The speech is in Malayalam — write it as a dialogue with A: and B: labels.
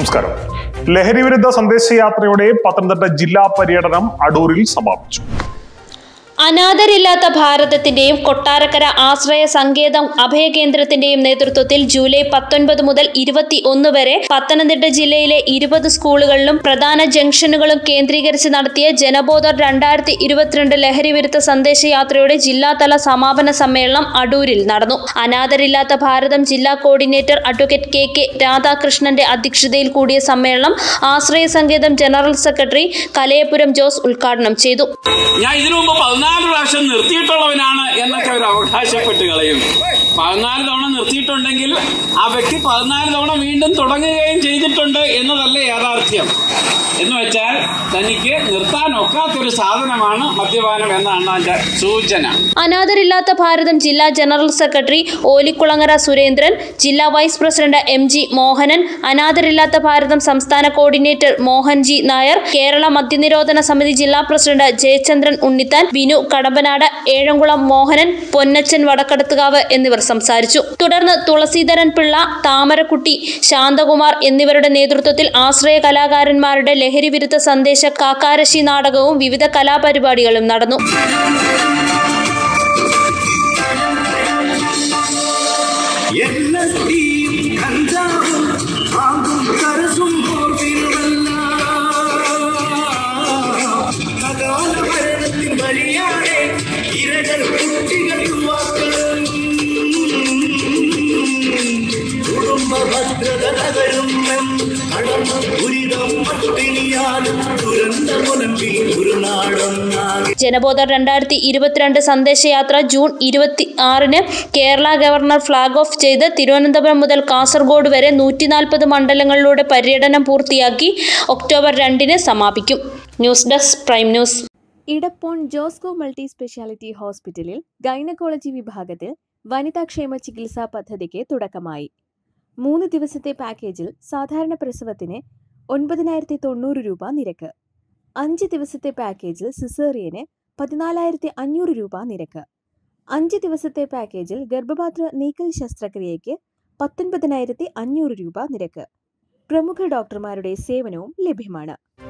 A: നമസ്കാരം ലഹരി വിരുദ്ധ സന്ദേശയാത്രയുടെ പത്തനംതിട്ട ജില്ലാ പര്യടനം അടൂരിൽ സമാപിച്ചു
B: അനാഥരില്ലാത്ത ഭാരതത്തിന്റെയും കൊട്ടാരക്കര ആശ്രയ സങ്കേതം അഭയകേന്ദ്രത്തിന്റെയും നേതൃത്വത്തിൽ ജൂലൈ പത്തൊൻപത് മുതൽ ഇരുപത്തി ഒന്ന് വരെ പത്തനംതിട്ട ജില്ലയിലെ ഇരുപത് സ്കൂളുകളിലും പ്രധാന ജംഗ്ഷനുകളും കേന്ദ്രീകരിച്ച് നടത്തിയ ജനബോധർ രണ്ടായിരത്തി ഇരുപത്തിരണ്ട് ലഹരി വിരുദ്ധ സന്ദേശയാത്രയുടെ ജില്ലാതല സമാപന സമ്മേളനം അടൂരിൽ നടന്നു അനാഥരില്ലാത്ത ഭാരതം ജില്ലാ കോർഡിനേറ്റർ അഡ്വക്കേറ്റ് കെ കെ രാധാകൃഷ്ണന്റെ അധ്യക്ഷതയിൽ കൂടിയ സമ്മേളനം ആശ്രയ സങ്കേതം ജനറൽ സെക്രട്ടറി കലയപുരം ജോസ് ഉദ്ഘാടനം ചെയ്തു
C: ഞാൻ ഇതിനു മുമ്പ് പതിനാല് പ്രാവശ്യം നിർത്തിയിട്ടുള്ളവനാണ് എന്നൊക്കെ അവർ അവകാശപ്പെട്ട് കളയും പതിനാല് തവണ നിർത്തിയിട്ടുണ്ടെങ്കിൽ ആ വ്യക്തി പതിനാല് തവണ വീണ്ടും തുടങ്ങുകയും ചെയ്തിട്ടുണ്ട് എന്നതല്ലേ യാഥാർത്ഥ്യം എന്ന് വെച്ചാൽ തനിക്ക് നിർത്താൻ ഒക്കാത്തൊരു സാധനമാണ് മദ്യപാനം എന്നാണ് അതിന്റെ സൂചന
B: അനാഥരില്ലാത്ത ഭാരതം ജില്ലാ ജനറൽ സെക്രട്ടറി ഓലിക്കുളങ്ങര സുരേന്ദ്രൻ ജില്ലാ vice president M G Mohanan അനാഥരില്ലാത്ത ഭാരതം സംസ്ഥാന കോർഡിനേറ്റർ മോഹൻ ജി നായർ കേരള മദ്യനിരോധന സമിതി ജില്ലാ പ്രസിഡന്റ് ജയചന്ദ്രൻ ഉണ്ണിത്താൻ വിനു കടമ്പനാട് ഏഴംകുളം മോഹനൻ പൊന്നച്ചൻ വടക്കടത്തുകാവ് എന്നിവർ സംസാരിച്ചു തുടർന്ന് തുളസീധരൻ പിള്ള താമരക്കുട്ടി ശാന്തകുമാർ എന്നിവരുടെ നേതൃത്വത്തിൽ ആശ്രയ കലാകാരന്മാരുടെ ലഹരി വിരുദ്ധ സന്ദേശ കാക്കാരശി നാടകവും വിവിധ കലാപരിപാടികളും നടന്നു
D: എണ്ണത്തിയും കഞ്ചാവും ആകും കരസും പോർവിനുമല്ല അകാല ഭരണത്തിൻ വഴിയാണെ ഇരകൾ കുട്ടികൾ യുവാക്കളും കുടുംബ ഭദ്രത തകരും കടന്നു ദുരിതം പട്ടിണിയാലും ദുരന്ത മുനമ്പിൽ ഒരു നാടൊന്നാകെ
B: ജനബോധർ രണ്ടായിരത്തി ഇരുപത്തിരണ്ട് സന്ദേശയാത്ര ജൂൺ ഇരുപത്തി ആറിന് കേരള ഗവർണർ ഫ്ളാഗ് ഓഫ് ചെയ്ത് തിരുവനന്തപുരം മുതൽ കാസർഗോഡ് വരെ നൂറ്റി നാൽപ്പത് മണ്ഡലങ്ങളിലൂടെ പര്യടനം പൂർത്തിയാക്കി ഒക്ടോബർ രണ്ടിന് സമാപിക്കും news desk prime news
E: Edappon Josco multi speciality ഹോസ്പിറ്റലിൽ ഗൈനക്കോളജി വിഭാഗത്തിൽ വനിതാക്ഷേമ ചികിത്സാ പദ്ധതിക്ക് തുടക്കമായി മൂന്ന് ദിവസത്തെ പാക്കേജിൽ സാധാരണ പ്രസവത്തിന് ഒൻപതിനായിരത്തി തൊണ്ണൂറ് രൂപ നിരക്ക് അഞ്ച് ദിവസത്തെ പാക്കേജിൽ സിസേറിയന് പതിനാലായിരത്തി അഞ്ഞൂറ് രൂപ നിരക്ക് അഞ്ച് ദിവസത്തെ പാക്കേജിൽ ഗർഭപാത്ര നീക്കൽ ശസ്ത്രക്രിയയ്ക്ക് പത്തൊൻപതിനായിരത്തി അഞ്ഞൂറ് രൂപ നിരക്ക് പ്രമുഖ ഡോക്ടർമാരുടെ സേവനവും ലഭ്യമാണ്